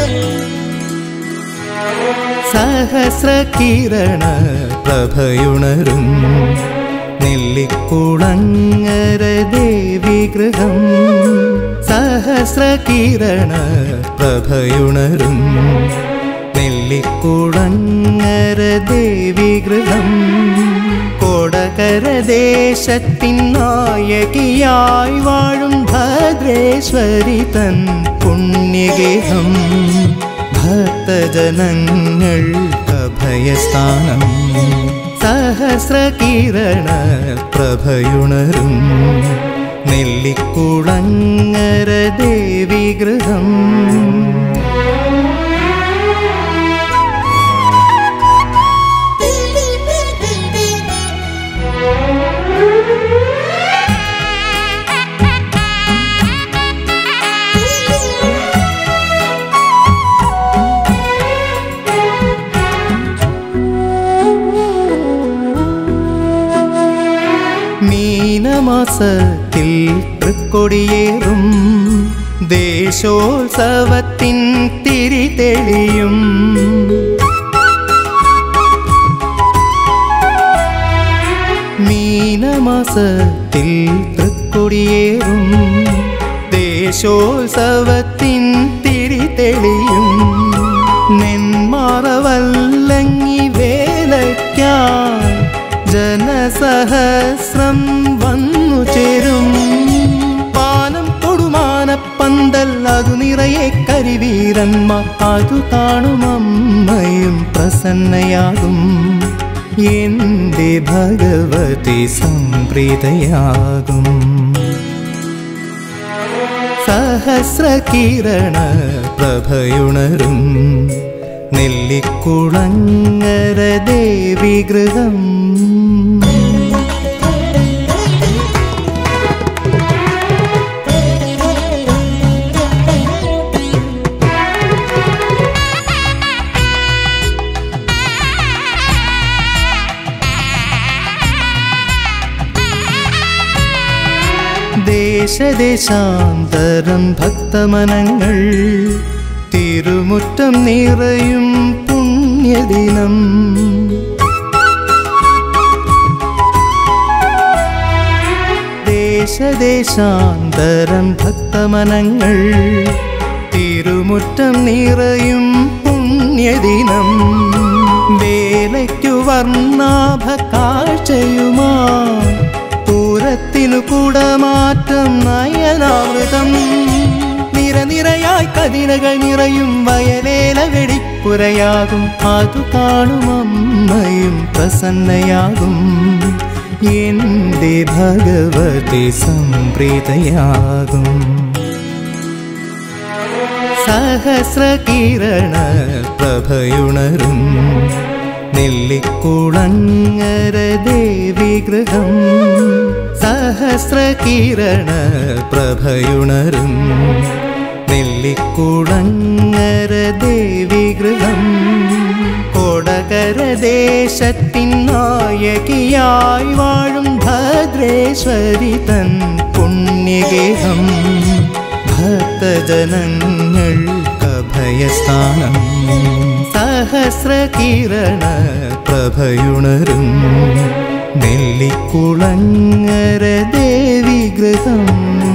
സഹസ്രകിരണ പ്രഭയുണരും നെല്ലിക്കുളങ്ങര ദേവി ഗൃഹം സഹസ്രകിരണ പ്രഭയുണരും നെല്ലിക്കുളങ്ങര ദേവി ഗൃഹം കൊടകര ദേശത്തിൻ നായകിയായി വാഴും ഭദ്രേശ്വരി തൻ പുണ്യഗേഹം ഭക്തജനങ്ങൾ അഭയസ്ഥാനം സഹസ്രകിരണ പ്രഭയുണരും നെല്ലിക്കുളങ്ങര ദേവി ഗൃഹം മീനമാസത്തിൽ തൃക്കൊടിയേറും ദേശോത്സവത്തിൻ തിരി തെളിയും മീനമാസത്തിൽ തൃക്കൊടിയേറും ദേശോത്സവത്തിൻ തിരി തെളിയും നെന്മാറവല്ലങ്ങി വേലയ്ക്കായി ജനസഹസ്രം വന്നു ചേരും പാനം കൊടുമാനപ്പന്തൽ അതു നിറയെ കരിവീരന്മാർ അതു കാണും അമ്മയും പ്രസന്നയാകും എന്റെ ഭഗവതി സംപ്രീതയാകും സഹസ്രകിരണ പ്രഭയുണരും നെല്ലിക്കുളങ്ങര ദേവി ഗൃഹം ദേശദേശാന്തരം ഭക്തമനങ്ങൾ തിരുമുറ്റം നിറയും പുണ്യദിനം ദേശദേശാന്തരം ഭക്തമനങ്ങൾ തിരുമുറ്റം നിറയും പുണ്യദിനം വേലയ്ക്കു വർണ്ണാഭ കാഴ്ചയുമാ പൂരത്തിനു കൂടമാറ്റം നയനാമൃതം നിരനിരയായി കതിരകൾ നിറയും വയലേല വെടിപ്പുരയാകും അതു കാണും അമ്മയും പ്രസന്നയാകും എന്റെ ഭഗവതി സംപ്രീതയാകും സഹസ്രകിരണ പ്രഭയുണരും നെല്ലിക്കുളങ്ങര ദേവി ഗൃഹം സഹസ്രകിരണ പ്രഭയുണരും നെല്ലിക്കുളങ്ങര ദേവി ഗൃഹം കൊടകര ദേശത്തിൻ നായകിയായി വാഴും ഭദ്രേശ്വരി തൻ പുണ്യഗേഹം ഭക്തജനങ്ങൾ അഭയസ്ഥാനം സഹസ്രകിരണ പ്രഭയുണരും നെല്ലിക്കുളങ്ങര ദേവി ഗൃഹം